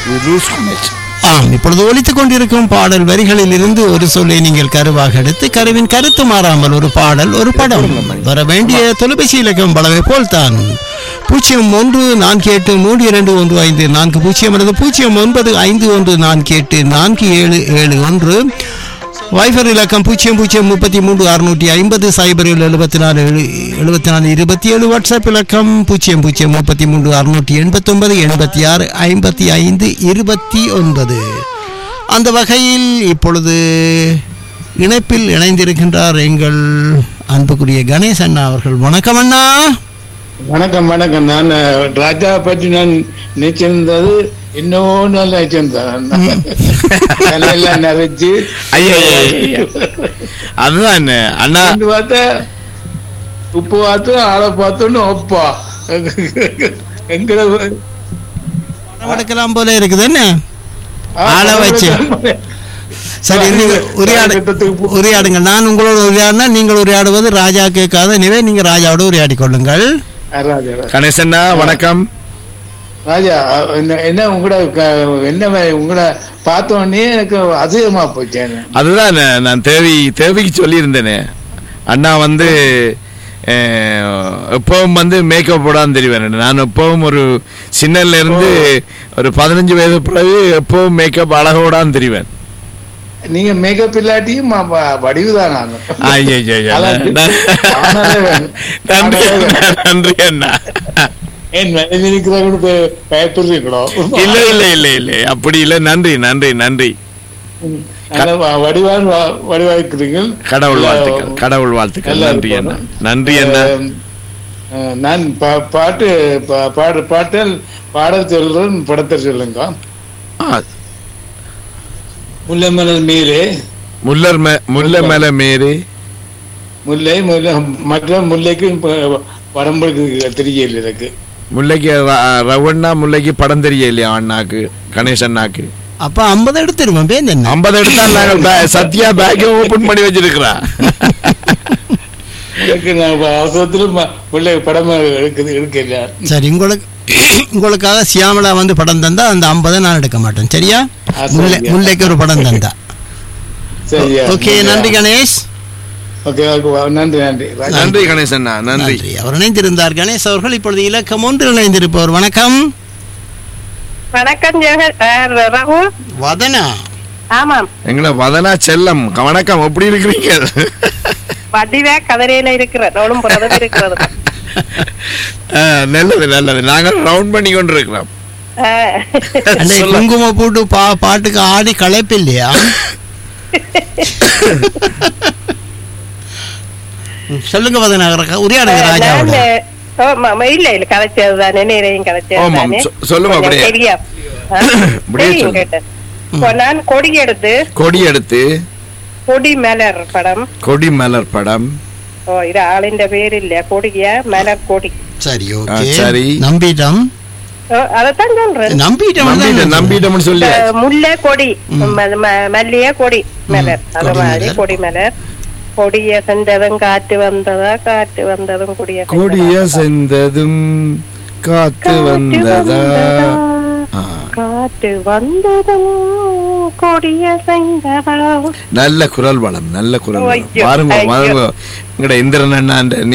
we lose connect. ஆம் இப்பொழுது ஒலித்துக் கொண்டிருக்கும் பாடல் வரிகளில் இருந்து ஒரு சொல்லை நீங்கள் கருவாக எடுத்து கருவின் கருத்து மாறாமல் ஒரு பாடல் ஒரு படம் வர வேண்டிய தொலைபேசி இலக்கம் பலவை போல்தான் பூஜ்ஜியம் ஒன்று நான்கு எட்டு மூன்று இரண்டு ஒன்று ஐந்து நான்கு பூஜ்ஜியம் அல்லது பூஜ்ஜியம் ஒன்பது ஐந்து ஒன்று நான்கு எட்டு நான்கு ஏழு ஏழு ஒன்று வைஃபர் இலக்கம் பூஜ்ஜியம் பூஜ்ஜியம் முப்பத்தி மூன்று அறுநூற்றி ஐம்பது சைபர் ஏழு எழுபத்தி நாலு எழுபத்தி நாலு இருபத்தி ஏழு வாட்ஸ்அப் இலக்கம் பூஜ்ஜியம் பூஜ்ஜியம் முப்பத்தி மூன்று அறுநூற்றி எண்பத்தொன்பது எண்பத்தி ஆறு ஐம்பத்தி ஐந்து இருபத்தி ஒன்பது அந்த வகையில் இப்பொழுது இணைப்பில் இணைந்திருக்கின்றார் எங்கள் அன்புக்குரிய கணேஷ் அண்ணா அவர்கள் வணக்கம் அண்ணா வணக்கம் வணக்கம் நான் அஹ், ராஜா பற்றி நான் நினைச்சிருந்தது இன்னும் நல்லா நினைச்சிருந்தேன் தலையெல்லாம் நிறைச்சு ஐயா, ஐயா, ஐயா. அதுதான் அண்ணா வந்து பார்த்தா உப்பு பார்த்து ஆளை பார்த்தோன்னு ஒப்பா எங்களை படம் எடுக்கலாம் போல இருக்குது என்ன ஆளை வச்சு. சரி நீங்க உரையாடு உரையாடுங்க நான் உங்களோட உரையாடினா நீங்கள் உரையாடுவது ராஜா கேட்காத எனவே நீங்க ராஜாவோட உரையாடி கொள்ளுங்கள் ராஜா கணேசண்ணா வணக்கம் ராஜா என்ன- என்ன உங்களோட க- என்ன வே- உங்களை பார்த்த உடனே எனக்கு அதிகமா போச்சு அதுதான் நான் நான் தேவி தேவிக்கு சொல்லியிருந்தேனே அண்ணா வந்து அஹ், எப்பவும் வந்து மேக்கப் போடாம தெரிவேன் நான் எப்பவும் ஒரு சின்னல இருந்து ஒரு பதினஞ்சு வயது பிறகு எப்பவும் மேக்கப் அழகோடான்னு தெரிவேன் நீங்க மேக்கப் இல்லாட்டியும் ம- வ- வடிவுதான் நான் ஐயா, ஐயா, ஐயா. அதான் நன்- ஆனாலே வேணும். நன்றி ஆனாலே அண்ணா, வேணும். நன்றி அண்ணா ஏன் மனைவி இருக்கிறவங்க பயப்படுறீங்களோ இல்ல இல்ல இல்ல இல்ல அப்படி இல்ல நன்றி நன்றி நன்றி வடிவான் வடிவாய்க்கிறீர்கள் கடவுள் வாழ்த்துக்கள் கடவுள் வாழ்த்துக்கள் நல்லா நன்றி அண்ணா இருக்கணும். நன்றி அண்ணா அஹ், அஹ், நான் பா- பாட்டு பா- பாடு பாட்டல் பாடல் சொல்றேன் படத்தை சொல்லுங்க ஆ, முல்லைமலர் மீறே முல்லர் மே முல்லை மேல மேரி முல்லை முல்லை மற்ற முல்லைக்கு ப- படம்புக்கு தெரியல எனக்கு முல்லைக்கு ர- ரவண்ணா முல்லைக்கு படம் தெரியலையா அண்ணாக்கு கணேஷ் அண்ணாக்கு அப்ப ஐம்பது எடுத்துருவோம் பேர் என்ன ஐம்பது எடுத்தா நாங்கள் பே- சத்யா பேக்கை ஓபன் பண்ணி வச்சிருக்கிறா எனக்கு நான் அவசரத்துல ம- முல்லை படம் எடுக்குது எடுக்கல சரி உங்களுக்கு உங்களுக்காக சியாமலா வந்து படம் தந்தா அந்த ஐம்பதை நான் எடுக்க மாட்டேன் சரியா ஆ, சரியா. முல்லை முல்லைக்கு ஒரு படம் தந்தா சரியா ஓகே நன்றி கணேஷ் ஓகே ஓகே நன்றி நன்றி நன்றி கணேஷ் அண்ணா நன்றி நன்றி அவர் இணைந்திருந்தார் கணேஷ் அவர்கள் இப்பொழுது இலக்கம் ஒன்று இணைந்திருப்பவர் வணக்கம் வணக்கம் ஜெகன் அஹ், ரகு வதனா ஆமாம் எங்களை வதனா செல்லம் வணக்கம் எப்படி இருக்கிறீங்க வடிவே கதிரையில இருக்கிற நோடும் புறதும் இருக்கிறது ஆ, நல்லது நல்லது நாங்கள் ரவுண்ட் பண்ணி கொண்டு இருக்கிறோம் அஹ், அன்னை சொல்ல. குங்கும போட்டு பா பாட்டுக்கு ஆடி களைப்பு இல்லையா ம், சொல்லுங்க வதனா உரையாடுங்க ராஜாவோட நான், ஓ, ஆமா, இல்ல இல்ல கதைச்சது தானே நேரையும் கதைச்சது ஆமாம், தானே சொ- சொல்லுங்க கொஞ்சம் அப்படியே. தெரியும் அஹ், அப்படியே தெரியும் சொல்லுங்க. கேட்டேன் இப்போ நான் கொடி எடுத்து கொடி எடுத்து கொடி மலர் படம் கொடி மலர் படம் ஓ இது ஆளிന്റെ பேரில்ல கொடிய மலர் கொடி சரி ஆ, ஓகே சரி. நம்பிட்டோம் ஓ, அதைத்தான் சொல்றேன் நம்பிட்டோம் நம்பிட்ட நம்பிட்டோம்னு சொல்லி அஹ், முல்லை கொடி ம- ம- மல்லிகை கொடி மலர் அது கொடி மாதிரி மலர். கொடி மலர் கொடிய சென்றதும் காற்று வந்ததா காற்று வந்ததும் கொடிய கொடிய சென்றதும் காத்து வந்ததா ஆ, காற்று வந்ததும் கொடிய சென்றதா நல்ல குரல் வளம் நல்ல குரல் வளம் ஐயோ, பாருங்க ஐயோ. பாருங்க எங்கட இந்திரன் அண்ணா